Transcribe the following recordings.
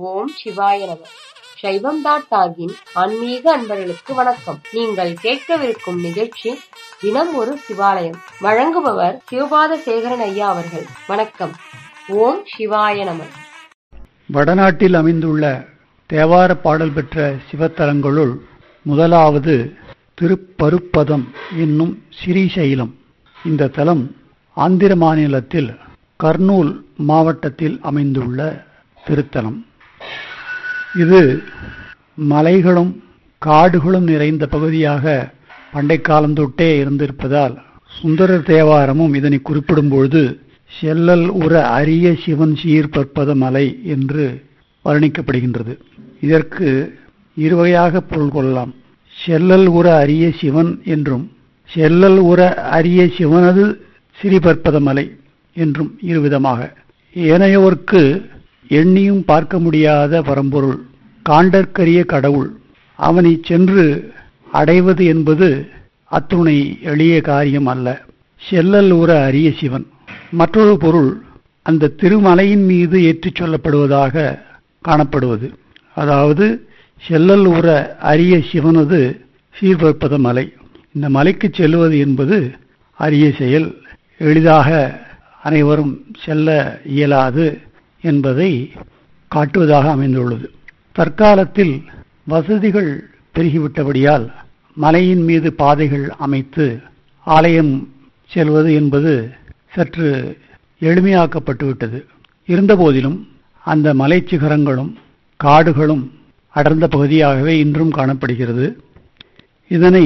ஓம் சிவாய நம சைவம் டாட் டாகின் ஆன்மீக அன்பர்களுக்கு வணக்கம் நீங்கள் கேட்கவிருக்கும் நிகழ்ச்சி தினம் ஒரு சிவாலயம் வழங்குபவர் சிவபாத சேகரன் ஐயா அவர்கள் வணக்கம் ஓம் சிவாய நம வடநாட்டில் அமைந்துள்ள தேவார பாடல் பெற்ற சிவத்தலங்களுள் முதலாவது திருப்பருப்பதம் என்னும் சிறீசைலம் இந்த தலம் ஆந்திர மாநிலத்தில் கர்னூல் மாவட்டத்தில் அமைந்துள்ள திருத்தலம் இது மலைகளும் காடுகளும் நிறைந்த பகுதியாக பண்டை காலந்தொட்டே இருந்திருப்பதால் சுந்தரர் தேவாரமும் இதனை குறிப்பிடும்பொழுது செல்லல் உற அரிய சிவன் சீர்பற்பத மலை என்று வர்ணிக்கப்படுகின்றது இதற்கு இருவகையாக பொருள் கொள்ளலாம் செல்லல் உற அரிய சிவன் என்றும் செல்லல் உற அரிய சிவனது சிறிபற்பத மலை என்றும் இருவிதமாக ஏனையோர்க்கு எண்ணியும் பார்க்க முடியாத பரம்பொருள் காண்டற்கரிய கடவுள் அவனை சென்று அடைவது என்பது அத்துணை எளிய காரியம் அல்ல செல்லல் உற அரிய சிவன் மற்றொரு பொருள் அந்த திருமலையின் மீது ஏற்றிச் சொல்லப்படுவதாக காணப்படுவது அதாவது செல்லல் உற அரிய சிவனது சீர்பற்பத மலை இந்த மலைக்கு செல்வது என்பது அரிய செயல் எளிதாக அனைவரும் செல்ல இயலாது என்பதை காட்டுவதாக அமைந்துள்ளது தற்காலத்தில் வசதிகள் பெருகிவிட்டபடியால் மலையின் மீது பாதைகள் அமைத்து ஆலயம் செல்வது என்பது சற்று எளிமையாக்கப்பட்டுவிட்டது இருந்தபோதிலும் அந்த மலைச்சிகரங்களும் காடுகளும் அடர்ந்த பகுதியாகவே இன்றும் காணப்படுகிறது இதனை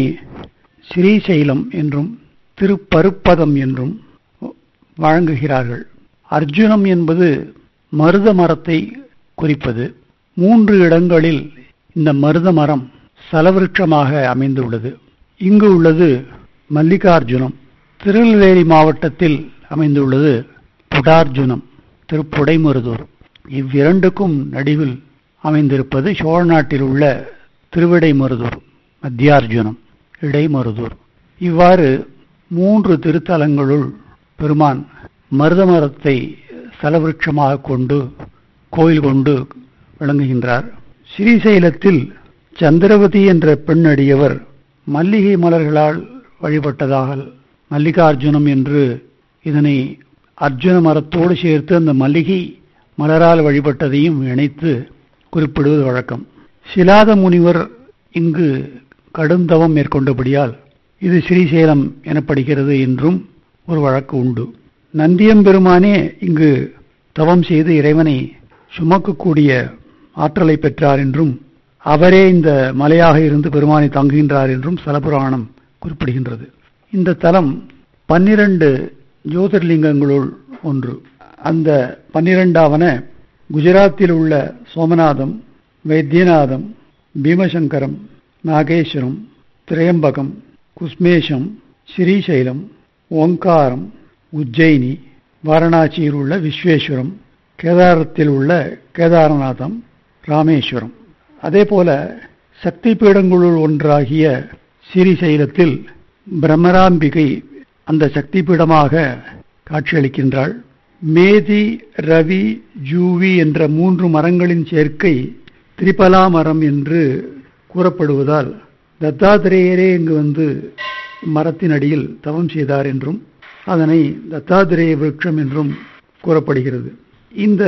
ஸ்ரீசைலம் என்றும் திருப்பருப்பதம் என்றும் வழங்குகிறார்கள் அர்ஜுனம் என்பது மருத மரத்தை குறிப்பது மூன்று இடங்களில் இந்த மருத மரம் சலவிருட்சமாக அமைந்துள்ளது இங்கு உள்ளது மல்லிகார்ஜுனம் திருநெல்வேலி மாவட்டத்தில் அமைந்துள்ளது புடார்ஜுனம் திருப்புடைமருதூர் இவ்விரண்டுக்கும் நடுவில் அமைந்திருப்பது சோழ நாட்டில் உள்ள திருவிடைமருதூர் மத்தியார்ஜுனம் இடைமருதூர் இவ்வாறு மூன்று திருத்தலங்களுள் பெருமான் மருத மரத்தை சலவிருட்சமாக கொண்டு கோயில் கொண்டு விளங்குகின்றார் ஸ்ரீசைலத்தில் சந்திரவதி என்ற பெண்ணடியவர் மல்லிகை மலர்களால் வழிபட்டதாக மல்லிகார்ஜுனம் என்று இதனை அர்ஜுன மரத்தோடு சேர்த்து அந்த மல்லிகை மலரால் வழிபட்டதையும் இணைத்து குறிப்பிடுவது வழக்கம் சிலாத முனிவர் இங்கு கடுந்தவம் மேற்கொண்டபடியால் இது ஸ்ரீசைலம் எனப்படுகிறது என்றும் ஒரு வழக்கு உண்டு நந்தியம்பெருமானே இங்கு தவம் செய்து இறைவனை சுமக்கக்கூடிய ஆற்றலை பெற்றார் என்றும் அவரே இந்த மலையாக இருந்து பெருமானை தங்குகின்றார் என்றும் சலபுராணம் குறிப்பிடுகின்றது இந்த தலம் பன்னிரண்டு ஜோதிர்லிங்கங்களுள் ஒன்று அந்த பன்னிரெண்டாவன குஜராத்தில் உள்ள சோமநாதம் வைத்தியநாதம் பீமசங்கரம் நாகேஸ்வரம் திரையம்பகம் குஸ்மேஷம் ஸ்ரீசைலம் ஓங்காரம் உஜ்ஜயினி வாரணாசியில் உள்ள விஸ்வேஸ்வரம் கேதாரத்தில் உள்ள கேதாரநாதம் ராமேஸ்வரம் அதே போல சக்தி பீடங்களுள் ஒன்றாகிய ஸ்ரீசைலத்தில் பிரம்மராம்பிகை அந்த சக்தி பீடமாக காட்சியளிக்கின்றாள் மேதி ரவி ஜூவி என்ற மூன்று மரங்களின் சேர்க்கை திரிபலா மரம் என்று கூறப்படுவதால் தத்தாத்திரேயரே இங்கு வந்து மரத்தின் அடியில் தவம் செய்தார் என்றும் அதனை தத்தாத்திரேய விருட்சம் என்றும் கூறப்படுகிறது இந்த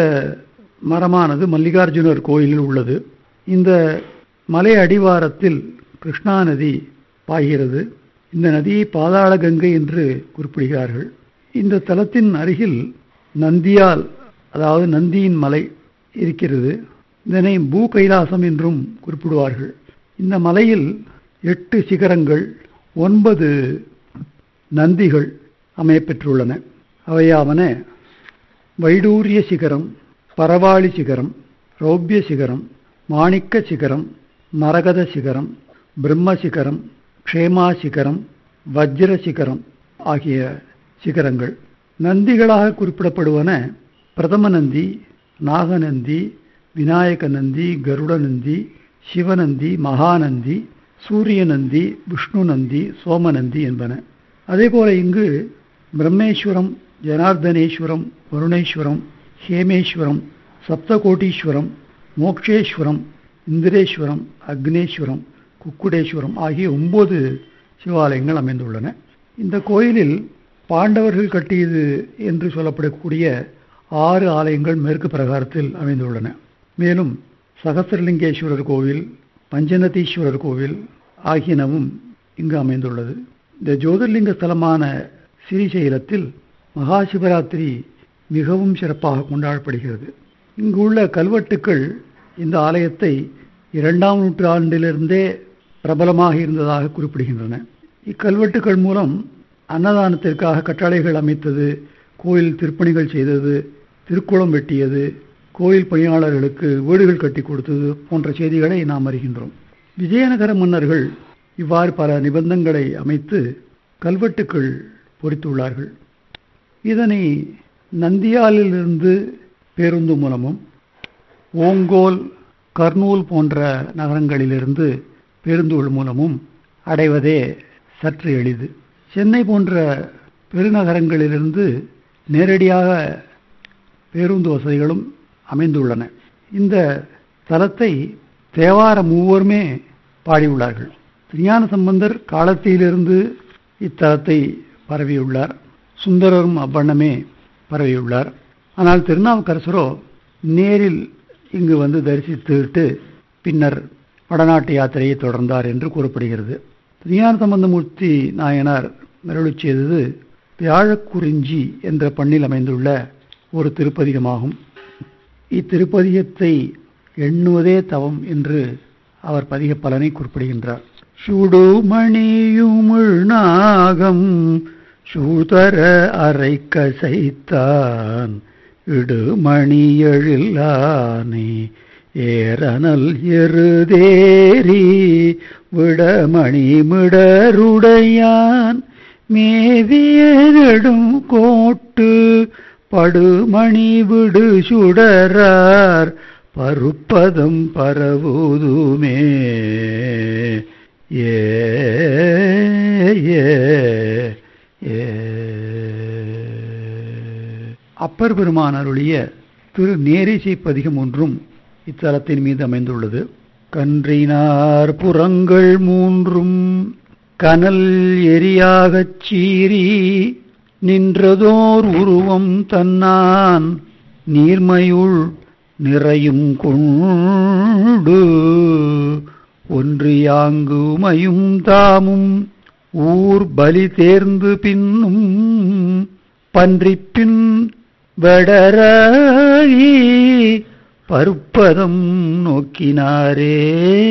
மரமானது மல்லிகார்ஜுனர் கோயிலில் உள்ளது இந்த மலை அடிவாரத்தில் கிருஷ்ணா நதி பாய்கிறது இந்த நதியை பாதாள கங்கை என்று குறிப்பிடுகிறார்கள் இந்த தலத்தின் அருகில் நந்தியால் அதாவது நந்தியின் மலை இருக்கிறது இதனை பூ கைலாசம் என்றும் குறிப்பிடுவார்கள் இந்த மலையில் எட்டு சிகரங்கள் ஒன்பது நந்திகள் அமையப்பெற்றுள்ளன அவையாவன வைடூரிய சிகரம் பரவாளி சிகரம் ரௌபிய சிகரம் மாணிக்க சிகரம் மரகத சிகரம் பிரம்ம சிகரம் க்ஷேமா சிகரம் வஜ்ர சிகரம் ஆகிய சிகரங்கள் நந்திகளாக குறிப்பிடப்படுவன பிரதம நந்தி நாகநந்தி விநாயக நந்தி கருட நந்தி சிவநந்தி மகாநந்தி சூரிய நந்தி விஷ்ணு நந்தி சோமநந்தி என்பன அதேபோல இங்கு பிரம்மேஸ்வரம் ஜனார்தனேஸ்வரம் வருணேஸ்வரம் ஹேமேஸ்வரம் சப்தகோட்டீஸ்வரம் மோக்ஷேஸ்வரம் இந்திரேஸ்வரம் அக்னேஸ்வரம் குக்குடேஸ்வரம் ஆகிய ஒன்பது சிவாலயங்கள் அமைந்துள்ளன இந்த கோயிலில் பாண்டவர்கள் கட்டியது என்று சொல்லப்படக்கூடிய ஆறு ஆலயங்கள் மேற்கு பிரகாரத்தில் அமைந்துள்ளன மேலும் சகசிரலிங்கேஸ்வரர் கோவில் பஞ்சநதீஸ்வரர் கோவில் ஆகியனவும் இங்கு அமைந்துள்ளது இந்த ஜோதிர்லிங்க ஸ்தலமான ஸ்ரீசைலத்தில் மகா சிவராத்திரி மிகவும் சிறப்பாக கொண்டாடப்படுகிறது இங்குள்ள கல்வெட்டுக்கள் இந்த ஆலயத்தை இரண்டாம் நூற்றாண்டிலிருந்தே பிரபலமாக இருந்ததாக குறிப்பிடுகின்றன இக்கல்வெட்டுக்கள் மூலம் அன்னதானத்திற்காக கட்டளைகள் அமைத்தது கோயில் திருப்பணிகள் செய்தது திருக்குளம் வெட்டியது கோயில் பணியாளர்களுக்கு வீடுகள் கட்டி கொடுத்தது போன்ற செய்திகளை நாம் அறிகின்றோம் விஜயநகர மன்னர்கள் இவ்வாறு பல நிபந்தங்களை அமைத்து கல்வெட்டுக்கள் பொறித்துள்ளார்கள் இதனை நந்தியாலிலிருந்து பேருந்து மூலமும் ஓங்கோல் கர்னூல் போன்ற நகரங்களிலிருந்து பேருந்துகள் மூலமும் அடைவதே சற்று எளிது சென்னை போன்ற பெருநகரங்களிலிருந்து நேரடியாக பேருந்து வசதிகளும் அமைந்துள்ளன இந்த தலத்தை தேவார மூவருமே பாடியுள்ளார்கள் திருஞான சம்பந்தர் காலத்திலிருந்து இத்தலத்தை பரவியுள்ளார் சுந்தரரும் அவ்வண்ணமே பரவியுள்ளார் ஆனால் திருநாவுக்கரசரோ நேரில் இங்கு வந்து தரிசித்துவிட்டு பின்னர் வடநாட்டு யாத்திரையை தொடர்ந்தார் என்று கூறப்படுகிறது திருஞான சம்பந்தமூர்த்தி நாயனார் மருளிச் செய்தது வியாழக்குறிஞ்சி என்ற பண்ணில் அமைந்துள்ள ஒரு திருப்பதிகமாகும் இத்திருப்பதிகத்தை எண்ணுவதே தவம் என்று அவர் பதிக பலனை குறிப்பிடுகின்றார் சுடுமணியுமிழ் நாகம் சூதர அரை கசைத்தான் இடுமணி எழிலானே ஏறனல் எருதேரி விடமணி மிடருடையான் மேவியடும் கோட்டு படுமணி விடு சுடரார் பருப்பதம் பரவுதுமே ஏ ஏ ஏ அப்பர் பெருமான் அருளிய திரு நேரிசை பதிகம் ஒன்றும் இத்தலத்தின் மீது அமைந்துள்ளது கன்றினார் புறங்கள் மூன்றும் கனல் எரியாகச் சீறி நின்றதோர் உருவம் தன்னான் நீர்மையுள் நிறையும் கொண்டு ஒன்றியாங்குமையும் தாமும் ஊர் பலி தேர்ந்து பின்னும் பன்றிப்பின் வடராகி பருப்பதம் நோக்கினாரே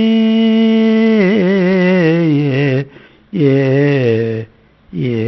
ஏ ஏ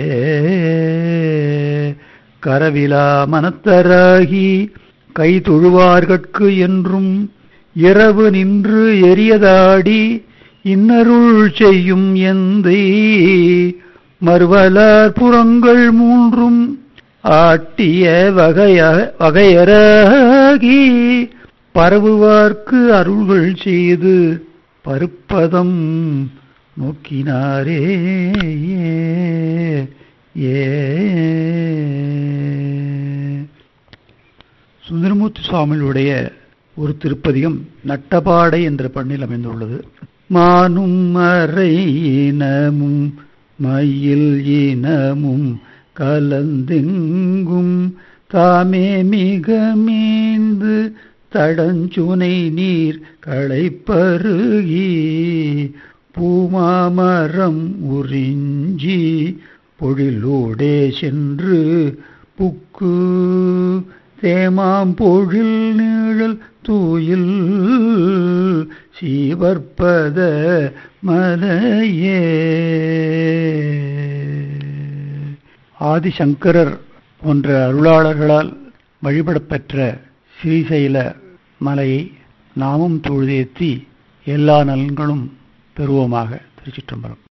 கரவிலா மனத்தராகி கை தொழுவார்கட்கு என்றும் இரவு நின்று எரியதாடி இன்னருள் செய்யும் எந்தை மறுவலார் புறங்கள் மூன்றும் ஆட்டிய வகைய வகையராகி பரவுவார்க்கு அருள்கள் செய்து பருப்பதம் நோக்கினாரே ஏ சுந்தரமூர்த்தி சுவாமிகளுடைய ஒரு திருப்பதிகம் நட்டபாடை என்ற பண்ணில் அமைந்துள்ளது மானும் மறை இனமும் மயில் இனமும் கலந்தெங்கும் தாமே மிக மீந்து தடஞ்சுனை நீர் களைப்பருகி பூமாமரம் உறிஞ்சி பொழிலோடே சென்று புக்கு தேமாம் பொழில் நீழல் தூயில் சீவற்பத மலையே ஆதிசங்கரர் போன்ற அருளாளர்களால் வழிபடப்பெற்ற ஸ்ரீசைல மலையை நாமும் தொழுதேத்தி எல்லா நலன்களும் பெறுவோமாக திருச்சிற்றம்பலம்